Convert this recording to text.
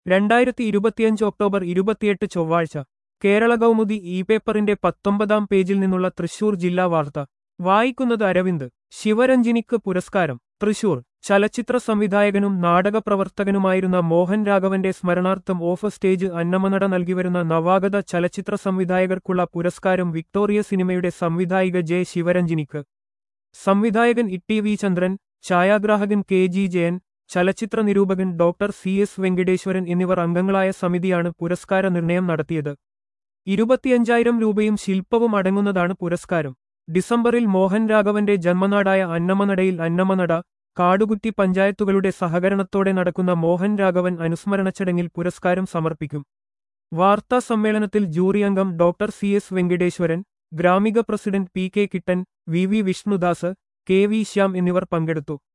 രണ്ടായിരത്തി ഇരുപത്തിയഞ്ച് ഒക്ടോബർ ഇരുപത്തിയെട്ട് ചൊവ്വാഴ്ച കേരള കൗമുദി ഇ പേപ്പറിന്റെ പത്തൊമ്പതാം പേജിൽ നിന്നുള്ള തൃശൂർ ജില്ലാ വാർത്ത വായിക്കുന്നത് അരവിന്ദ് ശിവരഞ്ജിനിക്ക് പുരസ്കാരം തൃശൂർ ചലച്ചിത്ര സംവിധായകനും നാടകപ്രവർത്തകനുമായിരുന്ന മോഹൻ രാഘവന്റെ സ്മരണാർത്ഥം ഓഫ് സ്റ്റേജ് അന്നമനട നൽകിവരുന്ന നവാഗത ചലച്ചിത്ര സംവിധായകർക്കുള്ള പുരസ്കാരം വിക്ടോറിയ സിനിമയുടെ സംവിധായിക ജെ ശിവരഞ്ജിനിക്ക് സംവിധായകൻ ഇ വി ചന്ദ്രൻ ഛായാഗ്രാഹകൻ കെ ജി ജയൻ ചലച്ചിത്ര നിരൂപകൻ ഡോക്ടർ സി എസ് വെങ്കടേശ്വരൻ എന്നിവർ അംഗങ്ങളായ സമിതിയാണ് പുരസ്കാര നിർണയം നടത്തിയത് ഇരുപത്തിയഞ്ചായിരം രൂപയും ശില്പവും അടങ്ങുന്നതാണ് പുരസ്കാരം ഡിസംബറിൽ മോഹൻ രാഘവന്റെ ജന്മനാടായ അന്നമനടയിൽ അന്നമനട കാടുകുറ്റി പഞ്ചായത്തുകളുടെ സഹകരണത്തോടെ നടക്കുന്ന മോഹൻ രാഘവൻ അനുസ്മരണ ചടങ്ങിൽ പുരസ്കാരം സമർപ്പിക്കും വാർത്താ സമ്മേളനത്തിൽ ജൂറി അംഗം doctor C S Venkateswaran Gramika president P K Kittan V V Vishnudas K V Shyam എന്നിവർ പങ്കെടുത്തു